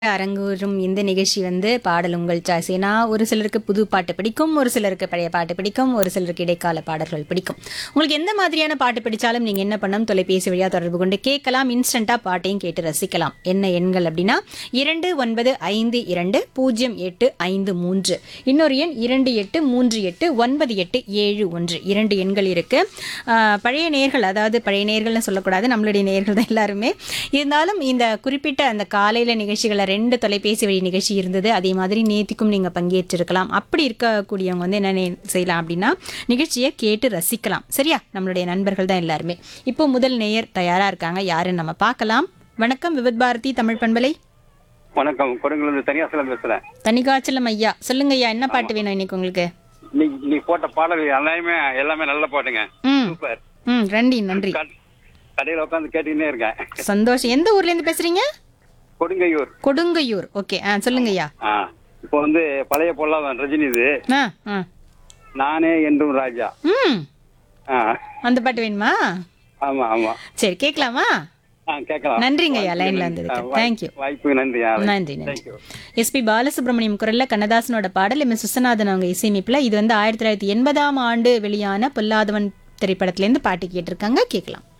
அரங்கேறும் இந்த நிகழ்ச்சி வந்து பாடல் உங்கள் சாய்ஸ் ஏன்னா ஒரு சிலருக்கு புது பாட்டு பிடிக்கும் ஒரு சிலருக்கு பழைய பாட்டு பிடிக்கும் ஒரு சிலருக்கு இடைக்கால பாடல்கள் பிடிக்கும் உங்களுக்கு எந்த மாதிரியான பாட்டு பிடிச்சாலும் நீங்கள் என்ன பண்ணணும் தொலைபேசி வழியாக தொடர்பு கொண்டு கேட்கலாம் இன்ஸ்டண்ட்டாக பாட்டையும் கேட்டு ரசிக்கலாம் என்ன எண்கள் அப்படின்னா இரண்டு ஒன்பது ஐந்து இரண்டு பூஜ்ஜியம் எட்டு ஐந்து மூன்று இன்னொரு எண் இரண்டு எட்டு மூன்று எட்டு ஒன்பது எட்டு ஏழு ஒன்று இரண்டு எண்கள் இருக்கு ஆஹ், பழைய நேர்கள் அதாவது பழைய நேர்கள்னு சொல்லக்கூடாது நம்மளுடைய நேர்கள் தான் எல்லாருமே இருந்தாலும் இந்த குறிப்பிட்ட அந்த காலையில நிகழ்ச்சிகளை ரெண்டு தொலைபேசி வழி நிகழ்ச்சி இருந்தது அதே மாதிரி நேத்திக்கும் நீங்க பங்கேற்றிருக்கலாம் அப்படி இருக்கக்கூடியவங்க வந்து என்ன நே- செய்யலாம் அப்படின்னா நிகழ்ச்சியை கேட்டு ரசிக்கலாம் சரியா நம்மளுடைய நண்பர்கள் தான் எல்லாருமே இப்போ முதல் நேயர் தயாரா இருக்காங்க யாருன்னு நம்ம பார்க்கலாம் வணக்கம் விபத் பாரதி தமிழ் பண்பலை வணக்கம் கொடுங்கலூர் தனியாசலம் பேசுறேன் தனிகாச்சலம் ஐயா சொல்லுங்க ஐயா என்ன பாட்டு வேணும் இன்னைக்கு உங்களுக்கு நீ நீ போட்ட பாடல் எல்லாமே எல்லாமே நல்ல பாட்டுங்க ம் சூப்பர் ம் நன்றி நன்றி கட- கடையில உட்காந்து கேட்டுக்கிட்டே இருக்கேன் சந்தோஷம் எந்த ஊர்ல இருந்து பேசுறீங்க கொடுங்கையூர் கொடுங்கையூர் ஓகே ஆ சொல்லுங்க ஐயா ஆ இப்போ வந்து பழைய பொல்லாதன் ரஜினி இது ஆ ஆ நானே என்றும் ராஜா ம் ஆ அந்த பாட்டு வேணுமா ஆமா ஆமா சரி கேட்கலாமா ஆ கேட்கலாம் நன்றிங்க ஐயா லைன்ல ஆ, வந்ததுக்கு வாய்ப்பு- தேங்க்யூ வாய்ப்புக்கு நன்றி ஆ, நன்றி நன்றி Thank you. எஸ்பி பாலசுப்ரமணியம் குரல்ல கண்ணதாசனோட பாடல் எம் எஸ் விஸ்வநாதன் அவங்க இசையமைப்புல இது வந்து ஆயிரத்தி தொள்ளாயிரத்தி எண்பதாம் ஆண்டு வெளியான பொல்லாதவன் திரைப்படத்திலேருந்து பாட்டு கேட்டிருக்காங்க கேட்கலாம்